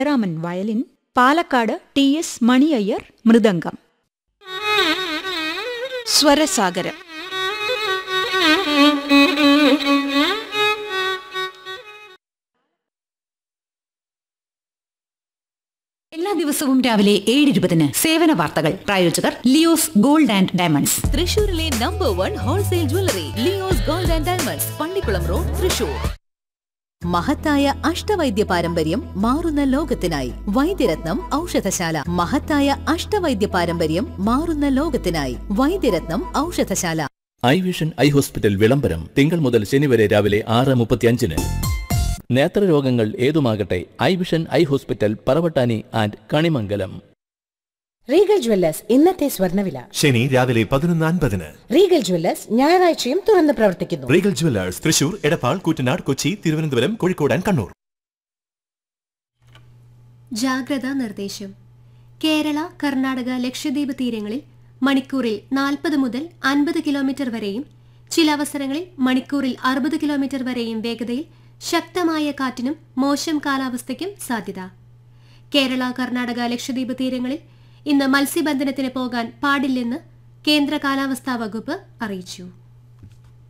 Raman violin Palakkad T S Mani Iyer mridangam സ്വരസാഗരം എല്ലാ ദിവസവും രാവിലെ ഏഴ് ഇരുപതിന് സേവന വാർത്തകൾ പ്രായോജകർ ലിയോസ് ഗോൾഡ് ആൻഡ് ഡയമണ്ട്സ് തൃശൂരിലെ number one wholesale jewellery Leo's gold and diamonds Pallikulam road Thrissur മഹത്തായ അഷ്ടവൈദ്യ പാരമ്പര്യം മാറുന്ന ലോകത്തിനായി വൈദ്യരത്നം ഔഷധശാല മഹത്തായ അഷ്ടവൈദ്യ പാരമ്പര്യം മാറുന്ന ലോകത്തിനായി വൈദ്യരത്നം ഔഷധശാല ഐ വിഷൻ ഐ ഹോസ്പിറ്റൽ വിളംബരം തിങ്കൾ മുതൽ ശനി വരെ രാവിലെ ആറ് മുപ്പത്തിയഞ്ചിന് നേത്രരോഗങ്ങൾ ഏതുമാകട്ടെ eye vision eye hospital Paravattani and Kanimangalam Regal jewellers ഇന്നത്തെ സ്വർണ്ണവില ശനി രാവിലെ പതിനൊന്ന് അൻപതിന് റീഗൽ ജ്വല്ലേഴ്സ് ഞായറാഴ്ചയും തുറന്ന് പ്രവർത്തിക്കുന്നു Regal jewellers Thrissur Edappal Koottanad Kochi Thiruvananthapuram Kozhikode and Kannur ജാഗ്രതാ നിർദ്ദേശം കേരള കർണാടക ലക്ഷദ്വീപ് തീരങ്ങളിൽ മണിക്കൂറിൽ നാൽപ്പത് മുതൽ അൻപത് കിലോമീറ്റർ വരെയും ചില അവസരങ്ങളിൽ മണിക്കൂറിൽ അറുപത് കിലോമീറ്റർ വരെയും വേഗതയിൽ ശക്തമായ കാറ്റിനും മോശം കാലാവസ്ഥയ്ക്കും സാധ്യത കേരള കർണാടക ലക്ഷദ്വീപ് തീരങ്ങളിൽ ഇന്ന് മത്സ്യബന്ധനത്തിന് പോകാൻ പാടില്ലെന്ന് കേന്ദ്ര കാലാവസ്ഥാ വകുപ്പ് അറിയിച്ചു